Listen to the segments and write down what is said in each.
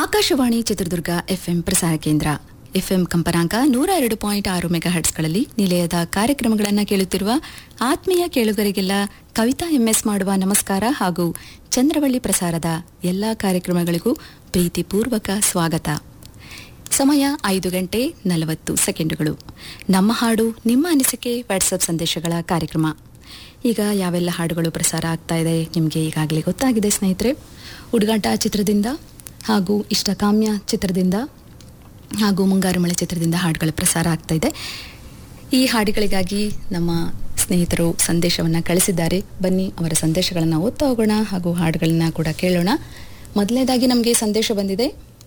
Akashvani Chitradurga FM ಪ್ರಸಾರ ಕೇಂದ್ರ FM ಕಂಪನಾಂಕ ನೂರ ಎರಡು ಪಾಯಿಂಟ್ ಆರು ಮೆಗಾ ಹರ್ಟ್ಸ್ಗಳಲ್ಲಿ ನಿಲಯದ ಕಾರ್ಯಕ್ರಮಗಳನ್ನು ಕೇಳುತ್ತಿರುವ ಆತ್ಮೀಯ ಕೇಳುಗರಿಗೆಲ್ಲ ಕವಿತಾ ಎಂಎಸ್ ಮಾಡುವ ನಮಸ್ಕಾರ ಹಾಗೂ ಚಂದ್ರವಳ್ಳಿ ಪ್ರಸಾರದ ಎಲ್ಲ ಕಾರ್ಯಕ್ರಮಗಳಿಗೂ ಪ್ರೀತಿಪೂರ್ವಕ ಸ್ವಾಗತ ಸಮಯ ಐದು ಗಂಟೆ ನಲವತ್ತು ಸೆಕೆಂಡುಗಳು ನಮ್ಮ ಹಾಡು ನಿಮ್ಮ ಅನಿಸಿಕೆ ವಾಟ್ಸಪ್ ಸಂದೇಶಗಳ ಕಾರ್ಯಕ್ರಮ ಈಗ ಯಾವೆಲ್ಲ ಹಾಡುಗಳು ಪ್ರಸಾರ ಆಗ್ತಾ ಇದೆ ನಿಮಗೆ ಈಗಾಗಲೇ ಗೊತ್ತಾಗಿದೆ ಸ್ನೇಹಿತರೆ ಹುಡುಗಾಟ ಚಿತ್ರದಿಂದ ಹಾಗೂ ಇಷ್ಟಕಾಮ್ಯ ಚಿತ್ರದಿಂದ ಹಾಗೂ ಮುಂಗಾರು ಮಳೆ ಚಿತ್ರದಿಂದ ಹಾಡುಗಳು ಪ್ರಸಾರ ಆಗ್ತಾ ಇದೆ ಈ ಹಾಡುಗಳಿಗಾಗಿ ನಮ್ಮ ಸ್ನೇಹಿತರು ಸಂದೇಶವನ್ನು ಕಳಿಸಿದ್ದಾರೆ ಬನ್ನಿ ಅವರ ಸಂದೇಶಗಳನ್ನು ಓದ್ತಾ ಹೋಗೋಣ ಹಾಗೂ ಹಾಡುಗಳನ್ನ ಕೂಡ ಕೇಳೋಣ ಮೊದಲನೇದಾಗಿ ನಮಗೆ ಸಂದೇಶ ಬಂದಿದೆ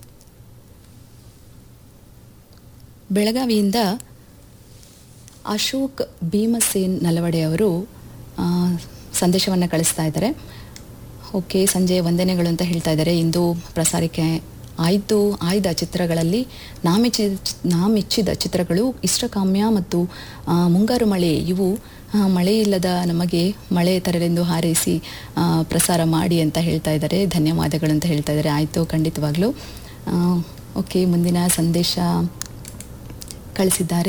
ಬೆಳಗಾವಿಯಿಂದ ಅಶೋಕ್ ಭೀಮಸೇನ್ ನಲವಡೆ ಅವರು ಸಂದೇಶವನ್ನು ಕಳಿಸ್ತಾ ಇದ್ದಾರೆ ಓಕೆ ಸಂಜೆ ವಂದನೆಗಳು ಅಂತ ಹೇಳ್ತಾ ಇದ್ದಾರೆ ಇಂದು ಪ್ರಸಾರಕ್ಕೆ ಆಯ್ತು ಆಯ್ದ ಚಿತ್ರಗಳಲ್ಲಿ ನಾಮೆಚ್ಚಿ ನಾಮೆಚ್ಚಿದ ಚಿತ್ರಗಳು ಇಷ್ಟಕಾಮ್ಯ ಮತ್ತು ಆ, ಮುಂಗಾರು ಮಳೆ ಇವು ಆ, ಮಳೆ ಇಲ್ಲದ ನಮಗೆ ಮಳೆ ತರಲೆಂದು ಹಾರೈಸಿ ಆ, ಪ್ರಸಾರ ಮಾಡಿ ಅಂತ ಹೇಳ್ತಾ ಇದ್ದಾರೆ ಧನ್ಯವಾದಗಳು ಅಂತ ಹೇಳ್ತಾ ಇದ್ದಾರೆ ಆಯಿತು ಖಂಡಿತವಾಗ್ಲೂ ಆ, ಓಕೆ ಮುಂದಿನ ಸಂದೇಶ ಕಳಿಸಿದ್ದಾರೆ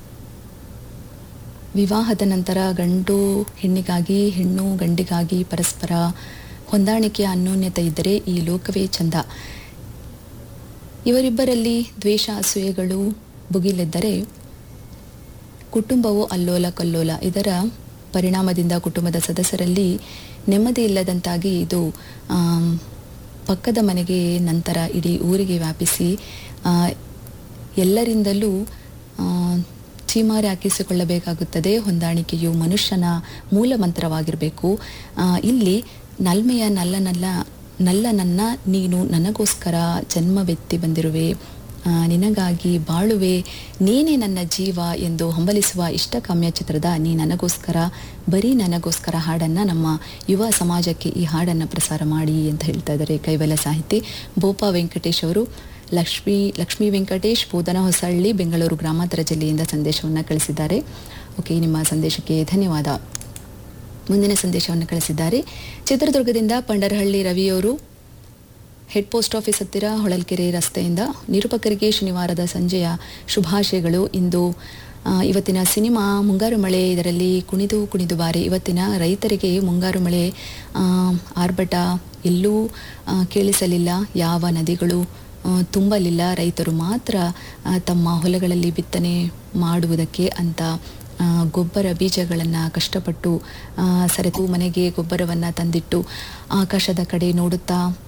ವಿವಾಹದ ನಂತರ ಗಂಡು ಹೆಣ್ಣಿಗಾಗಿ ಹೆಣ್ಣು ಗಂಡಿಗಾಗಿ ಪರಸ್ಪರ ಹೊಂದಾಣಿಕೆಯ ಅನ್ಯೋನ್ಯತೆ ಇದ್ದರೆ ಈ ಲೋಕವೇ ಚಂದ ಇವರಿಬ್ಬರಲ್ಲಿ ದ್ವೇಷ ಅಸೂಯೆಗಳು ಭುಗಿಲೆದ್ದರೆ ಕುಟುಂಬವು ಅಲ್ಲೋಲ ಕಲ್ಲೋಲ ಇದರ ಪರಿಣಾಮದಿಂದ ಕುಟುಂಬದ ಸದಸ್ಯರಲ್ಲಿ ನೆಮ್ಮದಿ ಇಲ್ಲದಂತಾಗಿ ಇದು ಆಮ್, ಪಕ್ಕದ ಮನೆಗೆ ನಂತರ ಇಡೀ ಊರಿಗೆ ವ್ಯಾಪಿಸಿ ಆ, ಎಲ್ಲರಿಂದಲೂ ಆ, ಚೀಮಾರಿ ಹಾಕಿಸಿಕೊಳ್ಳಬೇಕಾಗುತ್ತದೆ ಹೊಂದಾಣಿಕೆಯು ಮನುಷ್ಯನ ಮೂಲ ಮಂತ್ರವಾಗಿರಬೇಕು ಆ, ಇಲ್ಲಿ ನಲ್ಮೆಯ ನಲ್ಲ ನಲ್ಲ ನಲ್ಲ ನನ್ನ ನೀನು ನನಗೋಸ್ಕರ ಜನ್ಮವೆತ್ತಿ ಬಂದಿರುವೆ ಆ, ನಿನಗಾಗಿ ಬಾಳುವೆ ನೀನೇ ನನ್ನ ಜೀವ ಎಂದು ಹಂಬಲಿಸುವ ಇಷ್ಟಕಾಮ್ಯ ಚಿತ್ರದ ನೀ ನನಗೋಸ್ಕರ ಬರೀ ನನಗೋಸ್ಕರ ಹಾಡನ್ನು ನಮ್ಮ ಯುವ ಸಮಾಜಕ್ಕೆ ಈ ಹಾಡನ್ನು ಪ್ರಸಾರ ಮಾಡಿ ಅಂತ ಹೇಳ್ತಾ ಇದ್ದಾರೆ ಕೈವಲ ಸಾಹಿತಿ ಬೋಪಾ ವೆಂಕಟೇಶ್ ಅವರು ಲಕ್ಷ್ಮೀ ಲಕ್ಷ್ಮೀ ವೆಂಕಟೇಶ್ ಬೋಧನ ಹೊಸಹಳ್ಳಿ ಬೆಂಗಳೂರು ಗ್ರಾಮಾಂತರ ಜಿಲ್ಲೆಯಿಂದ ಸಂದೇಶವನ್ನು ಕಳಿಸಿದ್ದಾರೆ ಓಕೆ ನಿಮ್ಮ ಸಂದೇಶಕ್ಕೆ ಧನ್ಯವಾದ ಮುಂದಿನ ಸಂದೇಶವನ್ನು ಕಳಿಸಿದ್ದಾರೆ ಚಿತ್ರದುರ್ಗದಿಂದ ಪಂಡರಹಳ್ಳಿ ರವಿಯವರು ಹೆಡ್ ಪೋಸ್ಟ್ ಆಫೀಸ್ ಹತ್ತಿರ ಹೊಳಲ್ಕೆರೆ ರಸ್ತೆಯಿಂದ ನಿರೂಪಕರಿಗೆ ಶನಿವಾರದ ಸಂಜೆಯ ಶುಭಾಶಯಗಳು ಇಂದು ಆ, ಇವತ್ತಿನ ಸಿನಿಮಾ ಮುಂಗಾರು ಮಳೆ ಇದರಲ್ಲಿ ಕುಣಿದು ಕುಣಿದು ಬಾರಿ ಇವತ್ತಿನ ರೈತರಿಗೆ ಮುಂಗಾರು ಮಳೆ ಆ, ಆರ್ಭಟ ಎಲ್ಲೂ ಆ, ಕೇಳಿಸಲಿಲ್ಲ ಯಾವ ನದಿಗಳು ಆ, ತುಂಬಲಿಲ್ಲ ರೈತರು ಮಾತ್ರ ಆ, ತಮ್ಮ ಹೊಲಗಳಲ್ಲಿ ಬಿತ್ತನೆ ಮಾಡುವುದಕ್ಕೆ ಅಂತ ಆ, ಗೊಬ್ಬರ ಬೀಜಗಳನ್ನು ಕಷ್ಟಪಟ್ಟು ಆ, ಸರೆತು ಮನೆಗೆ ಗೊಬ್ಬರವನ್ನು ತಂದಿಟ್ಟು ಆಕಾಶದ ಕಡೆ ನೋಡುತ್ತಾ